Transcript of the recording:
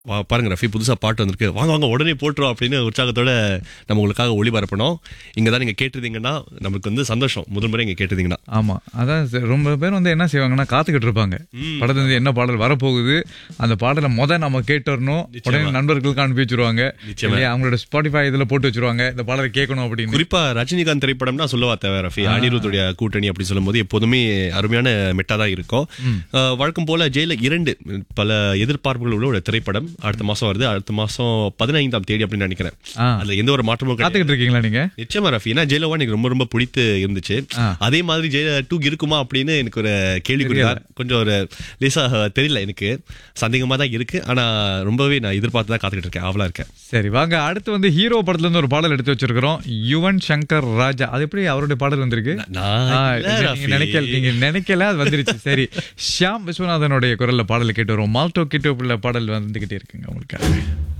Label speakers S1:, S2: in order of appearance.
S1: வா பாருங்க ரஃபி புதுசா பாட்டு வந்திருக்கு வாங்க வாங்க உடனே போட்டுரும் அப்படின்னு உற்சாகத்தோட நம்ம உங்களுக்காக ஒளிபரப்பணும் இங்க தான் நீங்க கேட்டிருந்தீங்கன்னா நமக்கு வந்து சந்தோஷம் முதல் முறை இங்க கேட்டிருந்தீங்கன்னா
S2: ஆமா அதான் ச- ரொம்ப பேர் வந்து என்ன செய்வாங்கன்னா காத்துக்கிட்டு இருப்பாங்க படத்துல இருந்து என்ன பாடல் வரப்போகுது அந்த பாடலை முத நம்ம கேட்டுறணும் உடனே நண்பர்களுக்கு அனுப்பி வச்சிருவாங்க
S1: நிச்சயமா.
S2: இல்லையா அவங்களோட ஸ்பாட்டிஃபை இதுல போட்டு வச்சிருவாங்க இந்த பாடலை கேட்கணும் அப்படின்னு
S1: குறிப்பா ரஜினிகாந்த் திரைப்படம்னா சொல்லவா தேவை ரஃபி அனிருத்துடைய கூட்டணி அப்படி சொல்லும்போது எப்போதுமே அருமையான மெட்டா தான் இருக்கும் அஹ், வழக்கம் போல ஜெயில இரண்டு பல எதிர்பார்ப்புகள் உள்ள ஒரு திரைப்படம் அடுத்த மாசம் வருது அடுத்த மாசம் பதினைந்தாம் தேதி அப்படின்னு நினைக்கிறேன்
S2: ஆ.
S1: அதுல எந்த ஒரு மாற்றமும் கிடையாது
S2: காத்துக்கிட்டு இருக்கீங்களா நீங்க
S1: நிச்சயமா ரஃபி ஏன்னா ஜெயில ஒன் எனக்கு ரொம்ப ரொம்ப பிடித்து இருந்துச்சு
S2: ஆ.
S1: அதே மாதிரி ஜெயில டூ இருக்குமா அப்படின்னு எனக்கு ஒரு கேள்விக்குறி தான் கொஞ்சம் ஒரு லேசா தெரியல எனக்கு சந்தேகமா தான் இருக்கு ஆனா ரொம்பவே நான் எதிர்பார்த்து தான் காத்துக்கிட்டு இருக்கேன் ஆவலா இருக்கேன்
S2: சரி வாங்க அடுத்து வந்து ஹீரோ படத்துல இருந்து ஒரு பாடல் எடுத்து வச்சிருக்கிறோம் யுவன் சங்கர் ராஜா அது எப்படி அவருடைய பாடல் வந்திருக்கு
S1: நான்
S2: ஆ,
S1: இல்ல,
S2: நீங்க
S1: ரஃபி.
S2: நினைக்கல நீங்க நினைக்கல அது வந்துருச்சு சரி ஷியாம் விஸ்வநாதனுடைய குரல்ல பாடல் கேட்டு வரும் மால்டோ கிட்டோ பாடல் வந்துகிட்டே இருக்குங்க உங்களுக்கு